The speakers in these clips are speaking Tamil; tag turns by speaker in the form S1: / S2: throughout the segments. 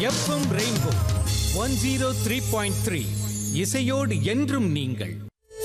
S1: FM rainbow one zero three point three இசையோடு என்றும் நீங்கள்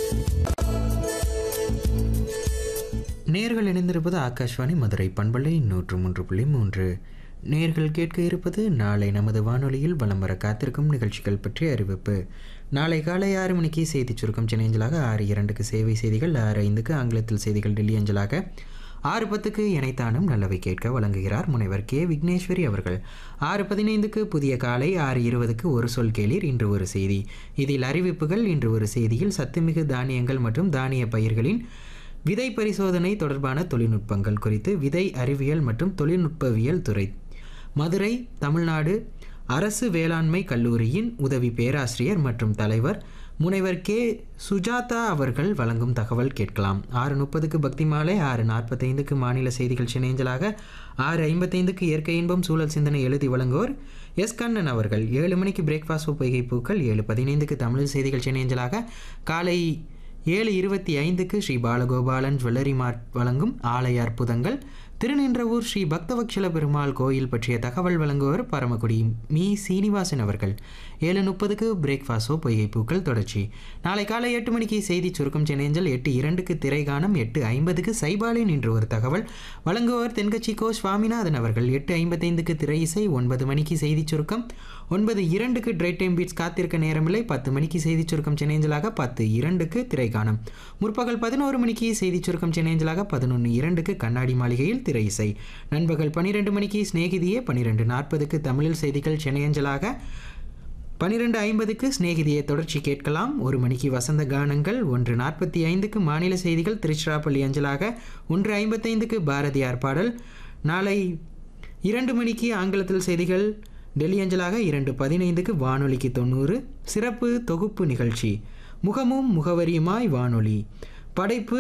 S2: நேர்கள் இணைந்திருப்பது ஆகாஷ்வாணி மதுரை பண்பலை நூற்று மூன்று புள்ளி மூன்று நேர்கள் கேட்க இருப்பது நாளை நமது வானொலியில் வலம் வர காத்திருக்கும் நிகழ்ச்சிகள் பற்றிய அறிவிப்பு நாளை காலை ஆறு மணிக்கு செய்தி சுருக்கம் சென்னை அஞ்சலாக ஆறு இரண்டுக்கு சேவை செய்திகள் ஆறு ஐந்துக்கு ஆங்கிலத்தில் செய்திகள் டெல்லி அஞ்சலாக ஆறு பத்துக்கு இணைத்தானும் நல்லவை கேட்க வழங்குகிறார் முனைவர் கே விக்னேஸ்வரி அவர்கள் ஆறு பதினைந்துக்கு புதிய காலை ஆறு இருபதுக்கு ஒரு சொல் கேளீர் இன்று ஒரு செய்தி இதில் அறிவிப்புகள் இன்று ஒரு செய்தியில் சத்துமிகு தானியங்கள் மற்றும் தானிய பயிர்களின் விதை பரிசோதனை தொடர்பான தொழில்நுட்பங்கள் குறித்து விதை அறிவியல் மற்றும் தொழில்நுட்பவியல் துறை மதுரை தமிழ்நாடு அரசு வேளாண்மை கல்லூரியின் உதவி பேராசிரியர் மற்றும் தலைவர் முனைவர் கே சுஜாதா அவர்கள் வழங்கும் தகவல் கேட்கலாம் ஆறு முப்பதுக்கு பக்தி மாலை ஆறு நாற்பத்தைந்துக்கு மாநில செய்திகள் சினேஞ்சலாக ஆறு ஐம்பத்தைந்துக்கு இயற்கை இன்பம் சூழல் சிந்தனை எழுதி வழங்குவோர் எஸ் கண்ணன் அவர்கள் ஏழு மணிக்கு பிரேக்ஃபாஸ்ட் பொய்கை பூக்கள் ஏழு பதினைந்துக்கு தமிழ் செய்திகள் சினேஞ்சலாக காலை ஏழு இருபத்தி ஐந்துக்கு ஸ்ரீ பாலகோபாலன் ஜுவல்லரி மார்ட் வழங்கும் ஆலய அற்புதங்கள் திருநின்றவூர் ஸ்ரீ பக்தவக்ஷல பெருமாள் கோயில் பற்றிய தகவல் வழங்குவர் பரமக்குடி மீ சீனிவாசன் அவர்கள் ஏழு முப்பதுக்கு பிரேக்ஃபாஸ்டோ பொய்கை பூக்கள் தொடர்ச்சி நாளை காலை எட்டு மணிக்கு செய்தி சுருக்கம் சென்னேஞ்சல் எட்டு இரண்டுக்கு திரைகானம் எட்டு ஐம்பதுக்கு சைபாலின் என்று ஒரு தகவல் வழங்குவர் தென்கட்சி கோ சுவாமிநாதன் அவர்கள் எட்டு ஐம்பத்தைந்துக்கு திரை இசை ஒன்பது மணிக்கு செய்தி சுருக்கம் ஒன்பது இரண்டுக்கு ட்ரை டைம் பீட்ஸ் காத்திருக்க நேரமில்லை பத்து மணிக்கு செய்தி சுருக்கம் சென்னேஞ்சலாக பத்து இரண்டுக்கு திரைகானம் முற்பகல் பதினோரு மணிக்கு செய்தி சுருக்கம் சென்னேஞ்சலாக பதினொன்று இரண்டுக்கு கண்ணாடி மாளிகையில் திரை இசை நண்பகல் பன்னிரெண்டு மணிக்கு சிநேகிதியே பன்னிரெண்டு நாற்பதுக்கு தமிழில் செய்திகள் சென்னையஞ்சலாக பன்னிரெண்டு ஐம்பதுக்கு சிநேகிதியை தொடர்ச்சி கேட்கலாம் ஒரு மணிக்கு வசந்த கானங்கள் ஒன்று நாற்பத்தி ஐந்துக்கு மாநில செய்திகள் திருச்சிராப்பள்ளி அஞ்சலாக ஒன்று ஐம்பத்தைந்துக்கு பாரதியார் பாடல் நாளை இரண்டு மணிக்கு ஆங்கிலத்தில் செய்திகள் டெல்லி அஞ்சலாக இரண்டு பதினைந்துக்கு வானொலிக்கு தொண்ணூறு சிறப்பு தொகுப்பு நிகழ்ச்சி முகமும் முகவரியுமாய் வானொலி படைப்பு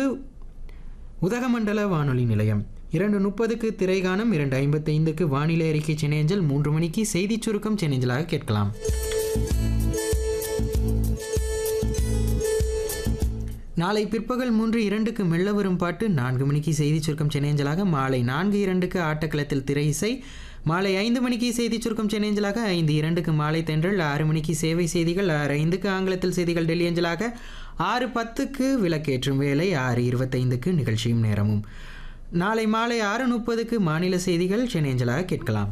S2: உதகமண்டல வானொலி நிலையம் இரண்டு முப்பதுக்கு திரைகானம் இரண்டு ஐம்பத்தைந்துக்கு வானிலை அறிக்கை சென்னையஞ்சல் மூன்று மணிக்கு செய்திச் சுருக்கம் சென்னைஞ்சலாக கேட்கலாம் நாளை பிற்பகல் மூன்று இரண்டுக்கு மெல்ல வரும் பாட்டு நான்கு மணிக்கு செய்தி சுருக்கம் சென்னையஞ்சலாக மாலை நான்கு இரண்டுக்கு ஆட்டக்களத்தில் திரை இசை மாலை ஐந்து மணிக்கு செய்தி சுருக்கம் சென்னையஞ்சலாக ஐந்து இரண்டுக்கு மாலை தென்றல் ஆறு மணிக்கு சேவை செய்திகள் ஆறு ஐந்துக்கு ஆங்கிலத்தில் செய்திகள் டெல்லி அஞ்சலாக ஆறு பத்துக்கு விளக்கேற்றும் வேலை ஆறு இருபத்தைந்துக்கு நிகழ்ச்சியும் நேரமும் நாளை மாலை ஆறு முப்பதுக்கு மாநில செய்திகள் சென்னையஞ்சலாக கேட்கலாம்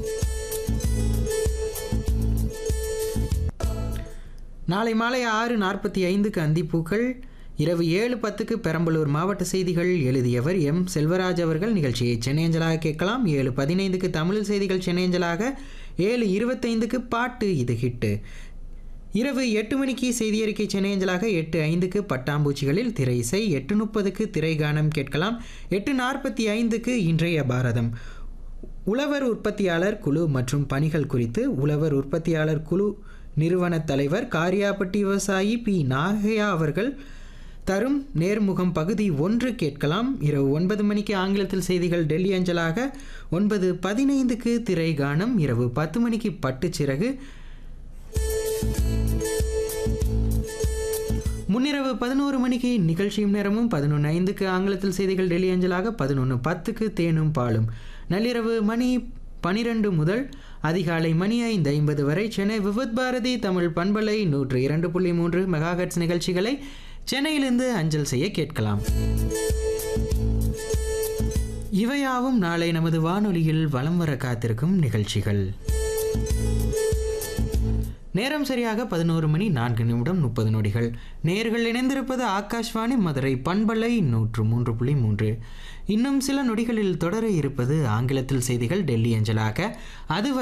S2: நாளை மாலை ஆறு நாற்பத்தி ஐந்துக்கு அந்திப்பூக்கள் இரவு ஏழு பத்துக்கு பெரம்பலூர் மாவட்ட செய்திகள் எழுதியவர் எம் செல்வராஜ் அவர்கள் நிகழ்ச்சியை சென்னையஞ்சலாக கேட்கலாம் ஏழு பதினைந்துக்கு தமிழ் செய்திகள் சென்னையஞ்சலாக ஏழு இருபத்தைந்துக்கு பாட்டு இது ஹிட்டு இரவு எட்டு மணிக்கு செய்தியறிக்கை சென்னையஞ்சலாக எட்டு ஐந்துக்கு பட்டாம்பூச்சிகளில் திரை இசை எட்டு முப்பதுக்கு திரைகானம் கேட்கலாம் எட்டு நாற்பத்தி ஐந்துக்கு இன்றைய பாரதம் உழவர் உற்பத்தியாளர் குழு மற்றும் பணிகள் குறித்து உழவர் உற்பத்தியாளர் குழு நிறுவன தலைவர் காரியாப்பட்டி விவசாயி பி நாகையா அவர்கள் தரும் நேர்முகம் பகுதி ஒன்று கேட்கலாம் இரவு ஒன்பது மணிக்கு ஆங்கிலத்தில் செய்திகள் டெல்லி அஞ்சலாக ஒன்பது பதினைந்துக்கு திரைகானம் இரவு பத்து மணிக்கு பட்டுச்சிறகு முன்னிரவு பதினோரு மணிக்கு நிகழ்ச்சியும் நேரமும் பதினொன்று ஐந்துக்கு ஆங்கிலத்தில் செய்திகள் டெல்லி அஞ்சலாக பதினொன்று பத்துக்கு தேனும் பாலும் நள்ளிரவு மணி பனிரெண்டு முதல் அதிகாலை மணி ஐந்து ஐம்பது வரை சென்னை விவத் பாரதி தமிழ் பண்பலை நூற்று இரண்டு புள்ளி மூன்று மெகாஹட்ஸ் நிகழ்ச்சிகளை சென்னையிலிருந்து அஞ்சல் செய்ய கேட்கலாம் இவையாவும் நாளை நமது வானொலியில் வலம் வர காத்திருக்கும் நிகழ்ச்சிகள் நேரம் சரியாக பதினோரு மணி நான்கு நிமிடம் முப்பது நொடிகள் நேர்கள் இணைந்திருப்பது ஆகாஷ்வாணி மதுரை பண்பலை நூற்று மூன்று புள்ளி மூன்று இன்னும் சில நொடிகளில் தொடர இருப்பது ஆங்கிலத்தில் செய்திகள் டெல்லி அஞ்சலாக அதுவரை